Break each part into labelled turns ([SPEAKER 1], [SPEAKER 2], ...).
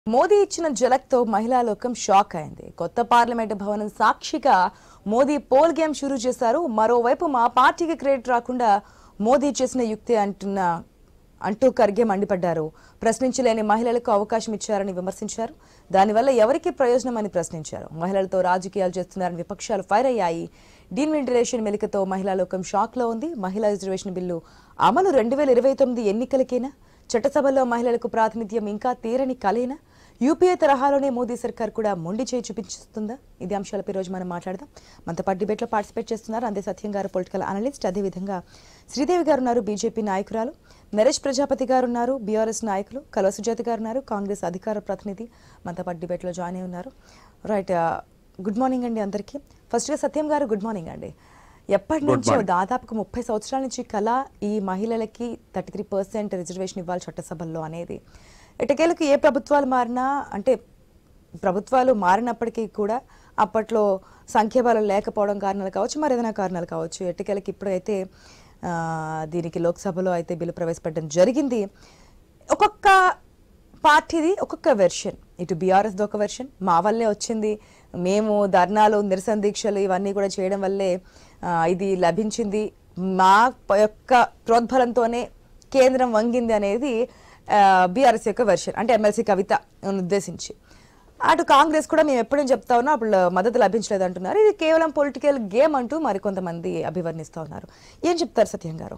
[SPEAKER 1] మోదీ ఇచ్చిన జలక్తో మహిళా లోకం షాక్ అయింది కొత్త పార్లమెంటు భవనం సాక్షిగా మోదీ పోల్ గేమ్ షురూ చేశారు మరోవైపు మా పార్టీకి క్రెడిట్ రాకుండా మోదీ చేసిన యుక్తి అంటున్న అంటూ ఖర్గే మండిపడ్డారు ప్రశ్నించలేని మహిళలకు అవకాశం ఇచ్చారని విమర్శించారు దానివల్ల ఎవరికి ప్రయోజనం అని ప్రశ్నించారు మహిళలతో రాజకీయాలు చేస్తున్నారని విపక్షాలు ఫైర్ అయ్యాయి డీన్వెంటిలేషన్ మెలికతో మహిళా లోకం షాక్ లో ఉంది మహిళా రిజర్వేషన్ బిల్లు అమలు రెండు వేల ఇరవై తొమ్మిది ఎన్నికలకేనా చట్టసభలో మహిళలకు ప్రాతినిధ్యం ఇంకా తీరని కలేనా యూపీఏ తరహాలోనే మోదీ సర్కార్ కూడా మొండి చేయి చూపించుతుందా ఇది అంశాలపై రోజు మనం మాట్లాడదాం మనతో పాటు డిబేట్లో పార్టిసిపేట్ చేస్తున్నారు అందే సత్యం గారు పొలిటికల్ అనలిస్ట్ అదేవిధంగా శ్రీదేవి గారు ఉన్నారు బీజేపీ నాయకురాలు నరేష్ ప్రజాపతి గారు ఉన్నారు బీఆర్ఎస్ నాయకులు కల్వ సుజాత గారు ఉన్నారు కాంగ్రెస్ అధికార ప్రతినిధి మనతో పాటు డిబేట్లో జాయిన్ అయి ఉన్నారు రైట్ గుడ్ మార్నింగ్ అండి అందరికీ ఫస్ట్గా సత్యం గారు గుడ్ మార్నింగ్ అండి ఎప్పటి నుంచో దాదాపుగా ముప్పై సంవత్సరాల నుంచి కళ ఈ మహిళలకి థర్టీ త్రీ పర్సెంట్ రిజర్వేషన్ ఇవ్వాలి చట్టసభల్లో అనేది ఎటకేలకు ఏ ప్రభుత్వాలు మారినా అంటే ప్రభుత్వాలు మారినప్పటికీ కూడా అప్పట్లో సంఖ్యాబలం లేకపోవడం కారణాలు కావచ్చు మరి ఏదైనా కారణాలు కావచ్చు ఎట్టకేలకి ఇప్పుడైతే ఆ, దీనికి లోక్సభలో అయితే బిల్లు ప్రవేశపెట్టడం జరిగింది ఒక్కొక్క పార్టీది ఒక్కొక్క వెర్షన్ ఇటు బీఆర్ఎస్ ఒక వెర్షన్ మా వల్లే వచ్చింది మేము ధర్నాలు నిరసన దీక్షలు ఇవన్నీ కూడా చేయడం వల్లే ఆ, ఇది లభించింది మా ప- యొక్క ప్రోద్బలంతోనే కేంద్రం వంగింది అనేది బీఆర్ఎస్ యొక్క వెర్షన్ అంటే ఎమ్మెల్సీ కవిత ఉద్దేశించి అటు కాంగ్రెస్ కూడా మేము ఎప్పుడేం చెప్తా ఉన్నా అప్పుడు మద్దతు లభించలేదు అంటున్నారు ఇది కేవలం పొలిటికల్ గేమ్ అంటూ మరికొంతమంది అభివర్ణిస్తూ ఉన్నారు ఏం చెప్తారు సత్యం గారు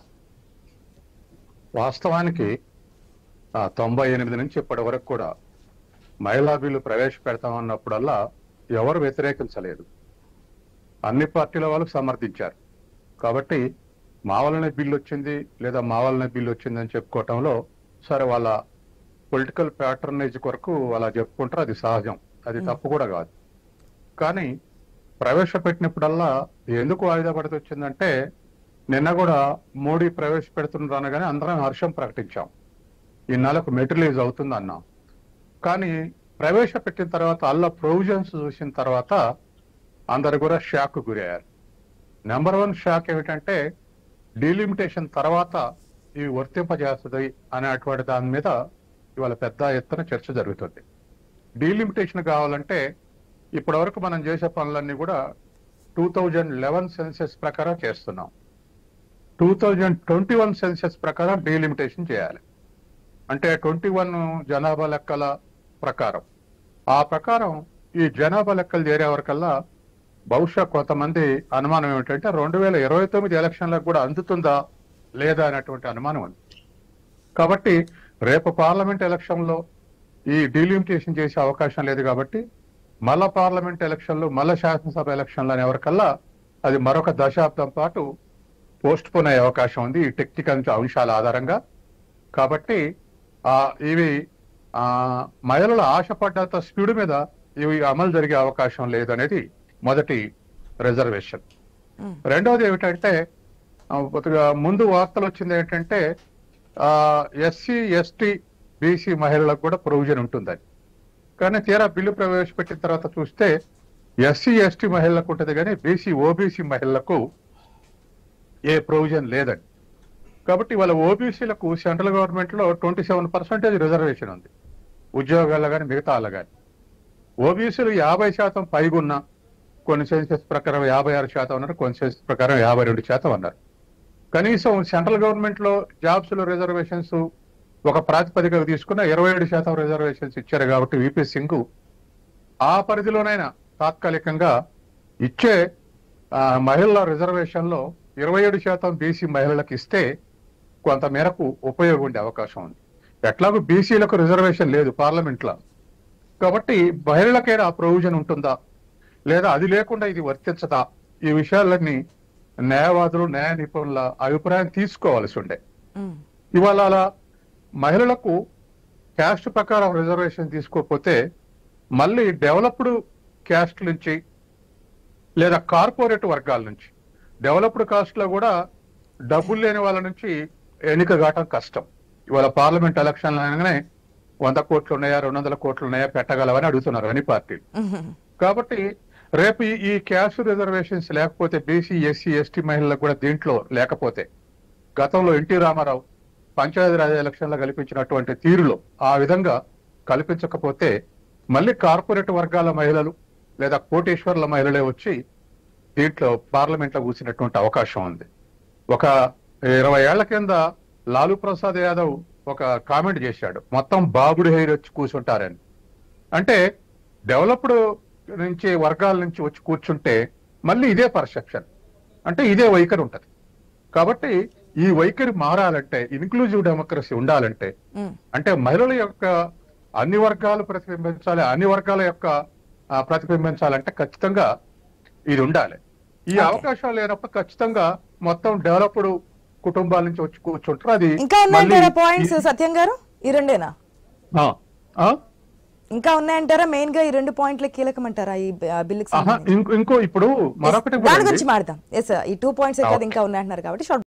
[SPEAKER 2] వాస్తవానికి ఆ, తొంభై ఎనిమిది నుంచి ఇప్పటి వరకు కూడా మహిళా బిల్లు ప్రవేశపెడతామన్నప్పుడల్లా ఎవరు వ్యతిరేకించలేదు అన్ని పార్టీల వాళ్ళు సమర్థించారు కాబట్టి మా వల్లనే బిల్లు వచ్చింది లేదా మా వల్లనే బిల్లు వచ్చింది అని చెప్పుకోవటంలో సరే వాళ్ళ పొలిటికల్ ప్యాటర్నేజ్ కొరకు అలా చెప్పుకుంటారు అది సహజం అది తప్పు కూడా కాదు కానీ ప్రవేశపెట్టినప్పుడల్లా ఎందుకు వాయిదా పడితే వచ్చిందంటే నిన్న కూడా మోడీ ప్రవేశపెడుతున్నారు అనగానే అందరం హర్షం ప్రకటించాం ఈ నెలకు మెటీరియలైజ్ అవుతుంది అన్నాం కానీ ప్రవేశపెట్టిన తర్వాత అల్ల ప్రొవిజన్స్ చూసిన తర్వాత అందరు కూడా షాక్ గురయ్యారు నెంబర్ వన్ షాక్ ఏమిటంటే డీలిమిటేషన్ తర్వాత ఇవి వర్తింపజేస్తుంది అనేటువంటి దాని మీద ఇవాళ పెద్ద ఎత్తున చర్చ జరుగుతుంది డీలిమిటేషన్ కావాలంటే ఇప్పటి వరకు మనం చేసే పనులన్నీ కూడా టూ థౌజండ్ లెవెన్ సెన్సెస్ ప్రకారం చేస్తున్నాం two thousand twenty one census ప్రకారం డీలిమిటేషన్ చేయాలి అంటే ట్వంటీ వన్ జనాభా లెక్కల ప్రకారం ఆ ప్రకారం ఈ జనాభా లెక్కలు చేరే వరకల్లా బహుశా కొంతమంది అనుమానం ఏమిటంటే రెండు వేల ఇరవై తొమ్మిది ఎలక్షన్లకు కూడా అందుతుందా లేదా అనేటువంటి అనుమానం ఉంది కాబట్టి రేపు పార్లమెంట్ ఎలక్షన్ లో ఈ డీలిమిటేషన్ చేసే అవకాశం లేదు కాబట్టి మళ్ళా పార్లమెంట్ ఎలక్షన్లు మళ్ళా శాసనసభ ఎలక్షన్లు అనే వరకల్లా అది మరొక దశాబ్దం పాటు పోస్ట్ పోన్ అయ్యే అవకాశం ఉంది ఈ టెక్నికల్ అంశాల ఆధారంగా కాబట్టి ఆ ఇవి ఆ మహిళల ఆశపడ్డంత స్పీడ్ మీద ఇవి అమలు జరిగే అవకాశం లేదనేది మొదటి రిజర్వేషన్
[SPEAKER 1] మ్మ్.
[SPEAKER 2] రెండవది ఏమిటంటే ఆ, కొద్దిగా ముందు వార్తలు వచ్చింది ఏంటంటే ఎస్సీ ఎస్టీ బీసీ మహిళలకు కూడా ప్రొవిజన్ ఉంటుందని కానీ తీరా బిల్లు ప్రవేశపెట్టిన తర్వాత చూస్తే ఎస్సీ ఎస్టీ మహిళలకు ఉంటుంది కానీ బీసీ ఓబీసీ మహిళలకు ఏ ప్రొవిజన్ లేదని కాబట్టి వాళ్ళ ఓబీసీలకు సెంట్రల్ గవర్నమెంట్ లో ట్వంటీ సెవెన్ పర్సెంటేజ్ రిజర్వేషన్ ఉంది ఉద్యోగాల్లో కానీ మిగతా వాళ్ళ కానీ ఓబీసీలు యాభై శాతం పైగున్న కొన్ని సెన్సెస్ ప్రకారం యాభై ఆరు శాతం ఉన్నారు కొన్ని సెన్సెస్ ప్రకారం యాభై రెండు శాతం అన్నారు కనీసం సెంట్రల్ గవర్నమెంట్ లో జాబ్స్ లో రిజర్వేషన్స్ ఒక ప్రాతిపదికగా తీసుకున్న ఇరవై ఏడు శాతం రిజర్వేషన్స్ ఇచ్చారు కాబట్టి విపి సింగ్ ఆ పరిధిలోనైనా తాత్కాలికంగా ఇచ్చే ఆ, మహిళల రిజర్వేషన్ లో ఇరవై ఏడు శాతం బీసీ మహిళలకు ఇస్తే కొంత మేరకు ఉపయోగం ఉండే అవకాశం ఉంది ఎట్లాగో బీసీలకు రిజర్వేషన్ లేదు పార్లమెంట్ లో కాబట్టి మహిళలకైనా ఆ ప్రొవిజన్ ఉంటుందా లేదా అది లేకుండా ఇది వర్తించదా ఈ విషయాలన్నీ న్యాయవాదులు న్యాయ నిపుణుల అభిప్రాయం తీసుకోవాల్సి ఉండే
[SPEAKER 1] మ్మ్.
[SPEAKER 2] ఇవాళ అలా మహిళలకు క్యాస్ట్ ప్రకారం రిజర్వేషన్ తీసుకోకపోతే మళ్ళీ డెవలప్డ్ క్యాస్ట్ నుంచి లేదా కార్పొరేట్ వర్గాల నుంచి డెవలప్డ్ కాస్ట్ లో కూడా డబ్బులు లేని వాళ్ళ నుంచి ఎన్నిక కావటం కష్టం ఇవాళ పార్లమెంట్ ఎలక్షన్లు అనగానే వంద కోట్లు ఉన్నాయా రెండు వందల కోట్లు ఉన్నాయా పెట్టగలవని అడుగుతున్నారు అన్ని పార్టీలు
[SPEAKER 1] మ్మ్.
[SPEAKER 2] కాబట్టి రేపు ఈ- ఈ క్యాస్ట్ రిజర్వేషన్స్ లేకపోతే బీసీ ఎస్సీ ఎస్టీ మహిళలకు కూడా దీంట్లో లేకపోతే గతంలో ఎన్టీ రామారావు పంచాయతీరాజ్ ఎలక్షన్ లో కల్పించినటువంటి తీరులో ఆ విధంగా కల్పించకపోతే మళ్ళీ కార్పొరేట్ వర్గాల మహిళలు లేదా కోటేశ్వర్ల మహిళలే వచ్చి దీంట్లో పార్లమెంట్ లో కూర్చున్నటువంటి అవకాశం ఉంది ఒక ఇరవై ఏళ్ల కింద లాలూ ప్రసాద్ యాదవ్ ఒక కామెంట్ చేశాడు మొత్తం బాబుడి హెయిర్ వచ్చి కూర్చుంటారని అంటే డెవలప్డ్ నుంచి వర్గాల నుంచి వచ్చి కూర్చుంటే మళ్ళీ ఇదే పర్సెప్షన్ అంటే ఇదే వైఖరి ఉంటది కాబట్టి ఈ వైఖరి మారాలంటే ఇన్క్లూజివ్ డెమోక్రసీ ఉండాలంటే
[SPEAKER 1] ఉమ్,
[SPEAKER 2] అంటే మహిళల యొక్క అన్ని వర్గాలు ప్రతిబింబించాలి అన్ని వర్గాల యొక్క ఆ, ప్రతిబింబించాలంటే ఖచ్చితంగా ఇది ఉండాలి ఈ
[SPEAKER 1] Okay.
[SPEAKER 2] అవకాశాలు లేనప్పుడు ఖచ్చితంగా మొత్తం డెవలప్డ్ కుటుంబాల నుంచి వచ్చి కూర్చుంటారు అది
[SPEAKER 1] ఇంకా ఉన్నాయంటారా
[SPEAKER 2] మళ్ళీ
[SPEAKER 1] పాయింట్స్
[SPEAKER 2] ఈ-
[SPEAKER 1] సత్యం గారు ఈ రెండేనా
[SPEAKER 2] ఆ, ఆ?
[SPEAKER 1] ఇంకా ఉన్నాయంటారా మెయిన్ గా ఈ రెండు పాయింట్లే కీలకమంటారా ఈ బి- ఆ బిల్లుకి
[SPEAKER 2] ఆహా,
[SPEAKER 1] సంబంధించి
[SPEAKER 2] ఇంకో- ఇంకో ఇప్పుడు మరొకటి
[SPEAKER 1] దాని
[SPEAKER 2] కూడా
[SPEAKER 1] గురించి
[SPEAKER 2] అండి.
[SPEAKER 1] మాడదాం ఎస్ ఈ టూ పాయింట్స్
[SPEAKER 2] ఆ,
[SPEAKER 1] ఇంకా ఉన్నాయంటున్నారు కాబట్టి షార్ట్